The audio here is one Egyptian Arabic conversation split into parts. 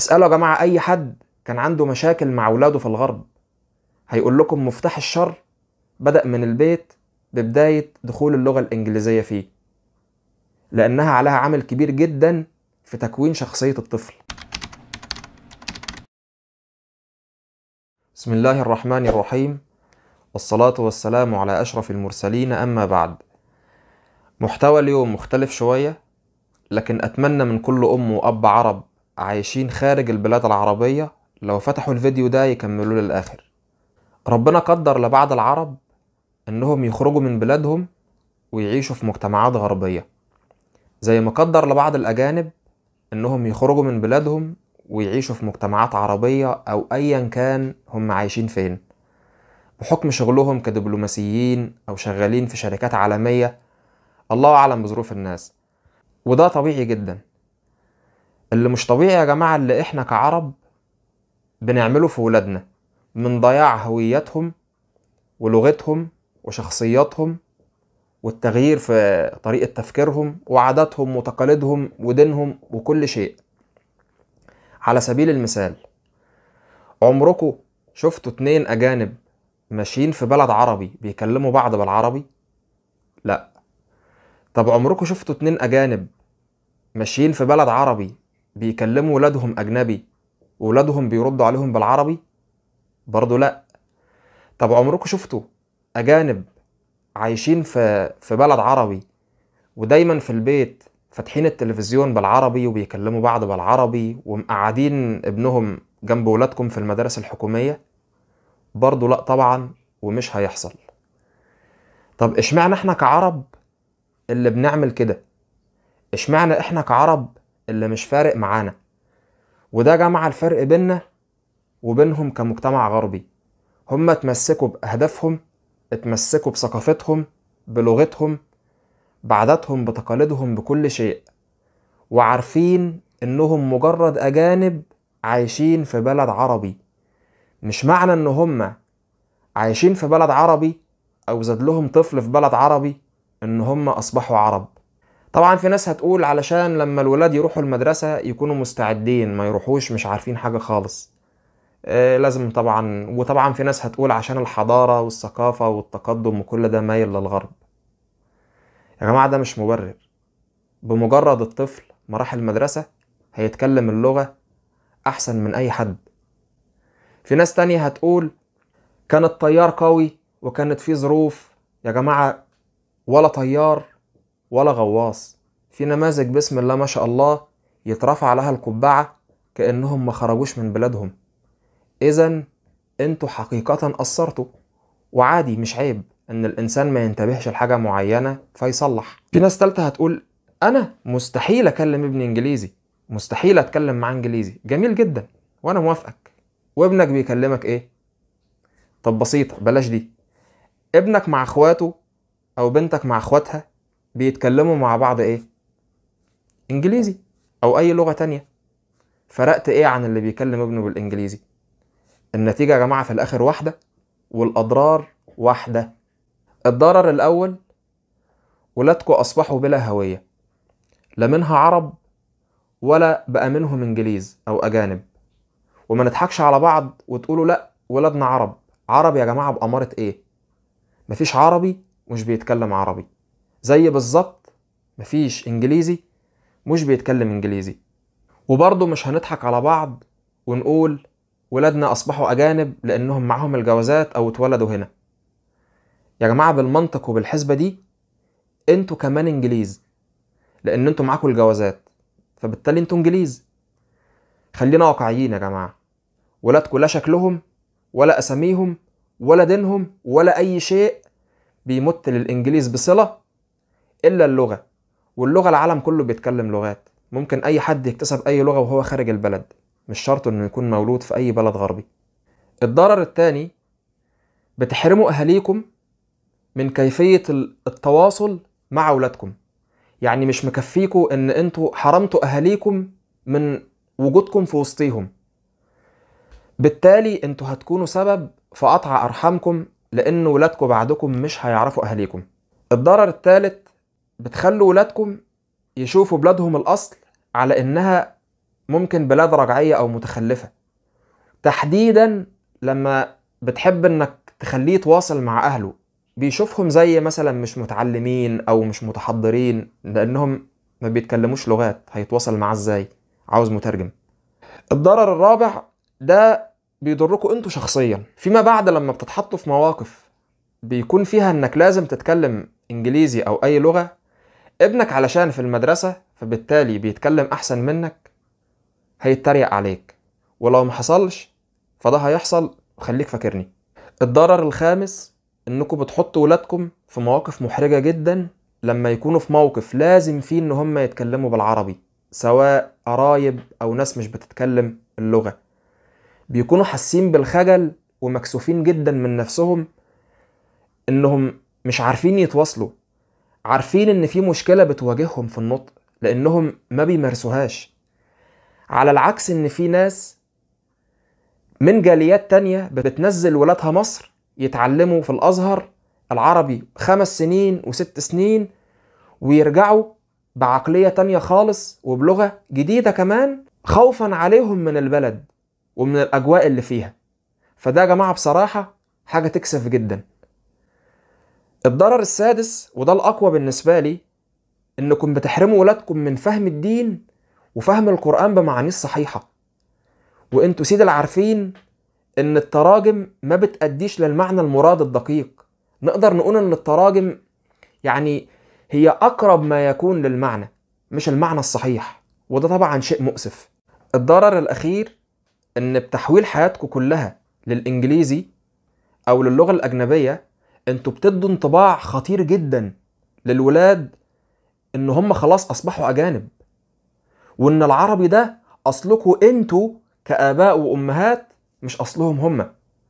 اسألوا يا جماعة أي حد كان عنده مشاكل مع ولاده في الغرب هيقول لكم مفتاح الشر بدأ من البيت ببداية دخول اللغة الإنجليزية فيه لأنها عليها عامل كبير جدا في تكوين شخصية الطفل بسم الله الرحمن الرحيم والصلاة والسلام على أشرف المرسلين أما بعد محتوى اليوم مختلف شوية لكن أتمنى من كل أم وأب عرب عايشين خارج البلاد العربية لو فتحوا الفيديو ده يكملوه للآخر ربنا قدر لبعض العرب إنهم يخرجوا من بلادهم ويعيشوا في مجتمعات غربية زي ما قدر لبعض الأجانب إنهم يخرجوا من بلادهم ويعيشوا في مجتمعات عربية أو أيا كان هم عايشين فين بحكم شغلهم كدبلوماسيين أو شغالين في شركات عالمية الله أعلم بظروف الناس وده طبيعي جدا اللي مش طبيعي يا جماعة اللي إحنا كعرب بنعمله في ولادنا من ضياع هويتهم ولغتهم وشخصياتهم والتغيير في طريقة تفكيرهم وعاداتهم وتقاليدهم ودينهم وكل شيء على سبيل المثال عمركم شفتوا اتنين أجانب ماشيين في بلد عربي بيكلموا بعض بالعربي؟ لأ طب عمركم شفتوا اتنين أجانب ماشيين في بلد عربي بيكلموا ولادهم أجنبي وولادهم بيردوا عليهم بالعربي؟ برضه لأ طب عمركم شفتوا أجانب عايشين في في بلد عربي ودايما في البيت فاتحين التلفزيون بالعربي وبيكلموا بعض بالعربي ومقعدين ابنهم جنب ولادكم في المدارس الحكومية برضه لأ طبعا ومش هيحصل طب اشمعنى احنا كعرب اللي بنعمل كده اشمعنى احنا كعرب اللي مش فارق معانا وده جمع الفرق بيننا وبينهم كمجتمع غربي هم اتمسكوا بأهدافهم اتمسكوا بثقافتهم بلغتهم بعاداتهم بتقاليدهم بكل شيء وعارفين انهم مجرد اجانب عايشين في بلد عربي مش معنى ان هم عايشين في بلد عربي او زاد لهم طفل في بلد عربي ان هم اصبحوا عرب طبعا في ناس هتقول علشان لما الولاد يروحوا المدرسة يكونوا مستعدين ما يروحوش مش عارفين حاجة خالص آه لازم طبعا وطبعا في ناس هتقول عشان الحضارة والثقافة والتقدم وكل ده مايل للغرب يا جماعة ده مش مبرر بمجرد الطفل ما راح المدرسة هيتكلم اللغة أحسن من أي حد في ناس تانية هتقول كان الطيار قوي وكانت في ظروف يا جماعة ولا طيار ولا غواص في نماذج بسم الله ما شاء الله يترفع لها القبعة كأنهم ما خرجوش من بلادهم إذا انتوا حقيقة قصرتوا وعادي مش عيب ان الانسان ما ينتبهش لحاجة معينة فيصلح في ناس تالتة هتقول انا مستحيل اكلم ابني انجليزي مستحيل اتكلم معاه انجليزي جميل جدا وانا موافقك وابنك بيكلمك ايه طب بسيطة بلاش دي ابنك مع اخواته او بنتك مع اخواتها بيتكلموا مع بعض ايه انجليزي او اي لغة تانية فرقت ايه عن اللي بيكلم ابنه بالانجليزي النتيجة يا جماعة في الاخر واحدة والاضرار واحدة الضرر الأول ولادكم أصبحوا بلا هوية لا منها عرب ولا بقى منهم إنجليز أو أجانب وما نضحكش على بعض وتقولوا لأ ولادنا عرب عرب يا جماعة بأمارة إيه مفيش عربي مش بيتكلم عربي زي بالظبط مفيش إنجليزي مش بيتكلم إنجليزي وبرضه مش هنضحك على بعض ونقول ولادنا أصبحوا أجانب لأنهم معاهم الجوازات أو اتولدوا هنا يا جماعة بالمنطق وبالحسبة دي انتوا كمان انجليز لان انتوا معاكوا الجوازات فبالتالي انتوا انجليز خلينا واقعيين يا جماعة ولادكوا لا شكلهم ولا اساميهم ولا دينهم ولا اي شيء بيمت للانجليز بصلة الا اللغة واللغة العالم كله بيتكلم لغات ممكن اي حد يكتسب اي لغة وهو خارج البلد مش شرط انه يكون مولود في اي بلد غربي الضرر التاني بتحرموا اهاليكم من كيفية التواصل مع أولادكم يعني مش مكفيكوا إن أنتوا حرمتوا أهاليكم من وجودكم في وسطيهم بالتالي أنتوا هتكونوا سبب في قطع أرحامكم لأن ولادكم بعدكم مش هيعرفوا أهاليكم الضرر الثالث بتخلوا ولادكم يشوفوا بلادهم الأصل على إنها ممكن بلاد رجعية أو متخلفة تحديدا لما بتحب إنك تخليه يتواصل مع أهله بيشوفهم زي مثلا مش متعلمين أو مش متحضرين لأنهم ما بيتكلموش لغات هيتواصل معاه ازاي عاوز مترجم الضرر الرابع ده بيضركم انتوا شخصيا فيما بعد لما بتتحطوا في مواقف بيكون فيها انك لازم تتكلم انجليزي او اي لغة ابنك علشان في المدرسة فبالتالي بيتكلم احسن منك هيتريق عليك ولو ما حصلش فده هيحصل وخليك فاكرني الضرر الخامس انكم بتحطوا ولادكم في مواقف محرجة جدا لما يكونوا في موقف لازم فيه ان هم يتكلموا بالعربي سواء قرايب او ناس مش بتتكلم اللغة بيكونوا حاسين بالخجل ومكسوفين جدا من نفسهم انهم مش عارفين يتواصلوا عارفين ان في مشكلة بتواجههم في النطق لانهم ما بيمارسوهاش على العكس ان في ناس من جاليات تانية بتنزل ولادها مصر يتعلموا في الازهر العربي خمس سنين وست سنين ويرجعوا بعقلية تانية خالص وبلغة جديدة كمان خوفا عليهم من البلد ومن الأجواء اللي فيها فده يا جماعة بصراحة حاجة تكسف جدا الضرر السادس وده الأقوى بالنسبة لي إنكم بتحرموا ولادكم من فهم الدين وفهم القرآن بمعانيه الصحيحة وانتوا سيد العارفين إن التراجم ما بتأديش للمعنى المراد الدقيق نقدر نقول إن التراجم يعني هي أقرب ما يكون للمعنى مش المعنى الصحيح وده طبعا شيء مؤسف الضرر الأخير إن بتحويل حياتكم كلها للإنجليزي أو للغة الأجنبية انتوا بتدوا انطباع خطير جدا للولاد إن هم خلاص أصبحوا أجانب وإن العربي ده أصلكوا انتوا كآباء وأمهات مش أصلهم هم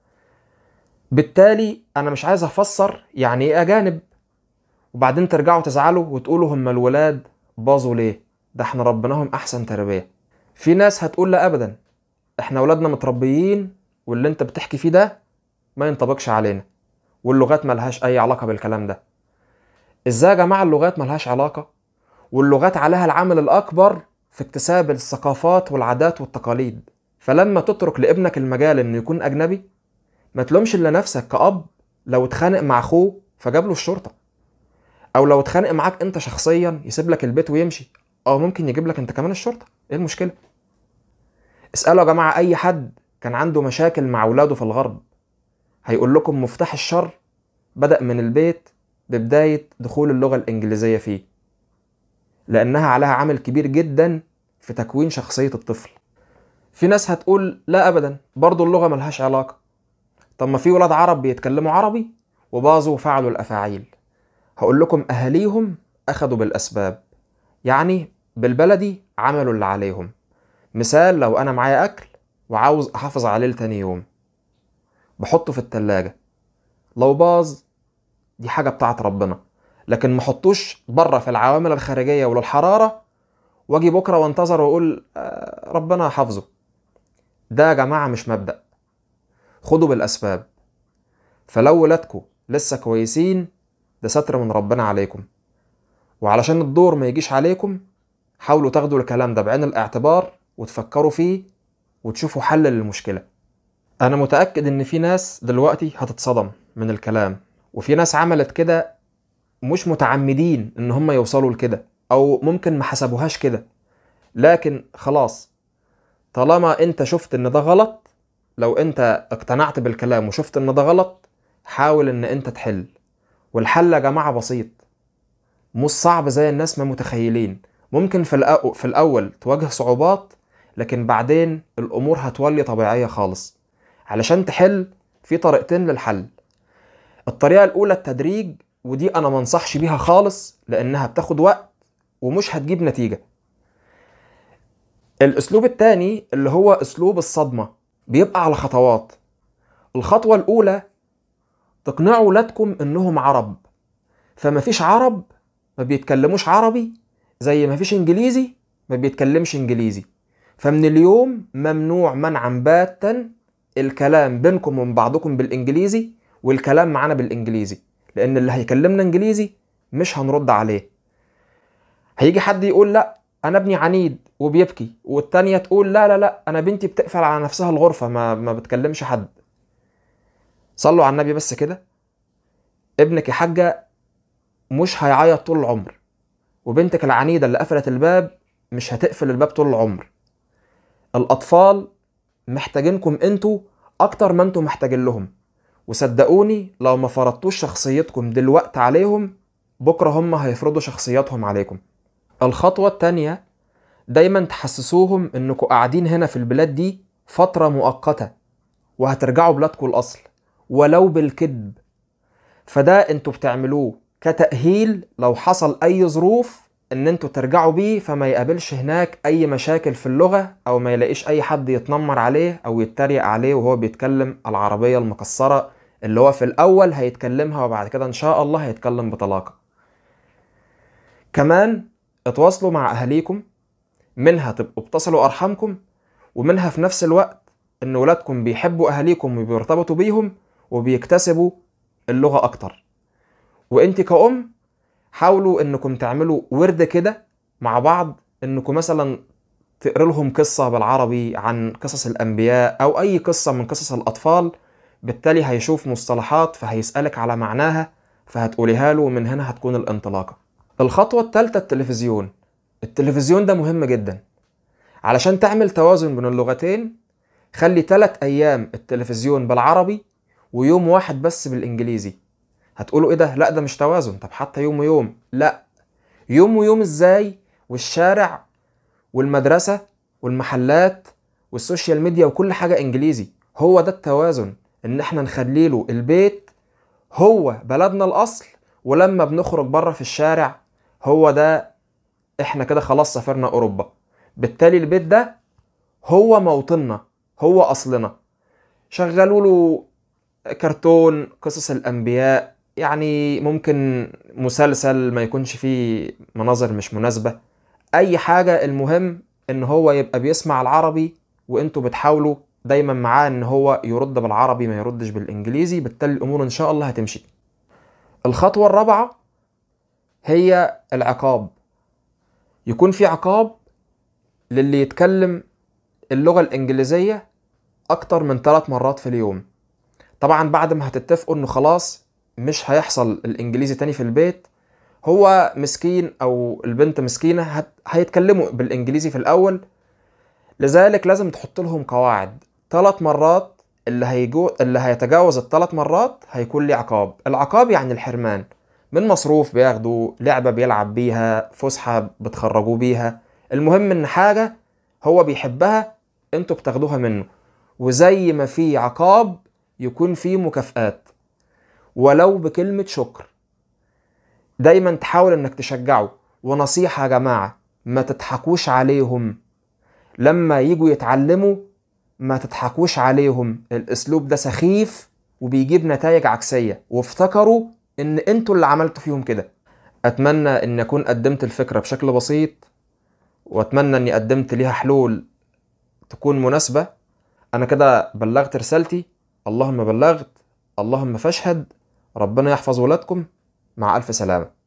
بالتالي أنا مش عايز أفسر يعني إيه أجانب وبعدين ترجعوا تزعلوا وتقولوا هم الولاد باظوا ليه ده احنا ربناهم احسن تربيه في ناس هتقول لا ابدا احنا ولادنا متربيين واللي انت بتحكي فيه ده ما ينطبقش علينا واللغات ملهاش اي علاقه بالكلام ده ازاي يا جماعه اللغات ملهاش علاقه واللغات عليها العامل الاكبر في اكتساب الثقافات والعادات والتقاليد فلما تترك لابنك المجال انه يكون اجنبي ما تلومش الا نفسك كأب لو اتخانق مع اخوه فجاب له الشرطه او لو اتخانق معاك انت شخصيا يسيب لك البيت ويمشي او ممكن يجيب لك انت كمان الشرطه ايه المشكله اسالوا يا جماعه اي حد كان عنده مشاكل مع اولاده في الغرب هيقول لكم مفتاح الشر بدا من البيت ببدايه دخول اللغه الانجليزيه فيه لانها عليها عامل كبير جدا في تكوين شخصيه الطفل في ناس هتقول لا ابدا برضو اللغه ملهاش علاقه طب ما في ولاد عرب بيتكلموا عربي وباظوا وفعلوا الافاعيل هقول لكم أهاليهم أخدوا بالأسباب يعني بالبلدي عملوا اللي عليهم مثال لو أنا معايا أكل وعاوز أحافظ عليه لتاني يوم بحطه في التلاجة لو باظ دي حاجة بتاعت ربنا لكن محطوش بره في العوامل الخارجية وللحرارة واجي بكرة وانتظر واقول آه ربنا حافظه ده يا جماعة مش مبدأ خدوا بالأسباب فلو ولادكم لسه كويسين ده ستر من ربنا عليكم وعلشان الدور ما يجيش عليكم حاولوا تاخدوا الكلام ده بعين الاعتبار وتفكروا فيه وتشوفوا حل للمشكلة أنا متأكد إن في ناس دلوقتي هتتصدم من الكلام وفي ناس عملت كده مش متعمدين إن هم يوصلوا لكده أو ممكن ما حسبوهاش كده لكن خلاص طالما أنت شفت إن ده غلط لو أنت اقتنعت بالكلام وشفت إن ده غلط حاول إن أنت تحل والحل يا جماعة بسيط مش صعب زي الناس ما متخيلين ممكن في, الأو... في الأول تواجه صعوبات لكن بعدين الأمور هتولي طبيعية خالص علشان تحل في طريقتين للحل الطريقة الأولى التدريج ودي أنا منصحش بيها خالص لأنها بتاخد وقت ومش هتجيب نتيجة الأسلوب التاني اللي هو أسلوب الصدمة بيبقى على خطوات الخطوة الأولى تقنعوا ولادكم انهم عرب فما فيش عرب ما بيتكلموش عربي زي ما فيش انجليزي ما بيتكلمش انجليزي فمن اليوم ممنوع منعا باتا الكلام بينكم وبين بعضكم بالانجليزي والكلام معانا بالانجليزي لان اللي هيكلمنا انجليزي مش هنرد عليه هيجي حد يقول لا انا ابني عنيد وبيبكي والتانية تقول لا لا لا انا بنتي بتقفل على نفسها الغرفة ما, ما بتكلمش حد صلوا على النبي بس كده ابنك يا حاجة مش هيعيط طول العمر وبنتك العنيدة اللي قفلت الباب مش هتقفل الباب طول العمر الأطفال محتاجينكم انتوا أكتر ما انتوا محتاجين لهم وصدقوني لو ما فرضتوش شخصيتكم دلوقتي عليهم بكرة هم هيفرضوا شخصياتهم عليكم الخطوة التانية دايما تحسسوهم انكم قاعدين هنا في البلاد دي فترة مؤقتة وهترجعوا بلادكم الأصل ولو بالكذب فده انتوا بتعملوه كتأهيل لو حصل أي ظروف إن انتوا ترجعوا بيه فما يقابلش هناك أي مشاكل في اللغة أو ما يلاقيش أي حد يتنمر عليه أو يتريق عليه وهو بيتكلم العربية المكسرة اللي هو في الأول هيتكلمها وبعد كده إن شاء الله هيتكلم بطلاقة كمان اتواصلوا مع أهاليكم منها تبقوا بتصلوا أرحامكم ومنها في نفس الوقت إن ولادكم بيحبوا أهاليكم وبيرتبطوا بيهم وبيكتسبوا اللغة أكتر وانت كأم حاولوا انكم تعملوا ورد كده مع بعض انكم مثلا تقرا لهم قصة بالعربي عن قصص الأنبياء أو أي قصة من قصص الأطفال بالتالي هيشوف مصطلحات فهيسألك على معناها فهتقوليها له ومن هنا هتكون الانطلاقة الخطوة الثالثة التلفزيون التلفزيون ده مهم جدا علشان تعمل توازن بين اللغتين خلي ثلاث أيام التلفزيون بالعربي ويوم واحد بس بالإنجليزي هتقولوا ايه ده لا ده مش توازن طب حتى يوم ويوم لا يوم ويوم ازاي والشارع والمدرسة والمحلات والسوشيال ميديا وكل حاجة انجليزي هو ده التوازن ان احنا نخليله البيت هو بلدنا الاصل ولما بنخرج بره في الشارع هو ده احنا كده خلاص سافرنا اوروبا بالتالي البيت ده هو موطننا هو اصلنا شغلوا له كرتون قصص الانبياء يعني ممكن مسلسل ما يكونش فيه مناظر مش مناسبة اي حاجة المهم ان هو يبقى بيسمع العربي وانتوا بتحاولوا دايما معاه ان هو يرد بالعربي ما يردش بالانجليزي بالتالي الامور ان شاء الله هتمشي الخطوة الرابعة هي العقاب يكون في عقاب للي يتكلم اللغة الإنجليزية أكتر من ثلاث مرات في اليوم طبعا بعد ما هتتفقوا إنه خلاص مش هيحصل الإنجليزي تاني في البيت هو مسكين أو البنت مسكينة هت... هيتكلموا بالإنجليزي في الأول لذلك لازم تحط لهم قواعد ثلاث مرات اللي هيجو اللي هيتجاوز الثلاث مرات هيكون ليه عقاب العقاب يعني الحرمان من مصروف بياخده لعبة بيلعب بيها فسحة بتخرجوه بيها المهم ان حاجة هو بيحبها انتوا بتاخدوها منه وزي ما في عقاب يكون في مكافآت ولو بكلمة شكر دايما تحاول انك تشجعه ونصيحة يا جماعة ما تضحكوش عليهم لما يجوا يتعلموا ما تضحكوش عليهم الاسلوب ده سخيف وبيجيب نتائج عكسية وافتكروا ان انتوا اللي عملتوا فيهم كده اتمنى ان اكون قدمت الفكرة بشكل بسيط واتمنى اني قدمت ليها حلول تكون مناسبة انا كده بلغت رسالتي اللهم بلغت اللهم فاشهد ربنا يحفظ ولادكم مع الف سلامه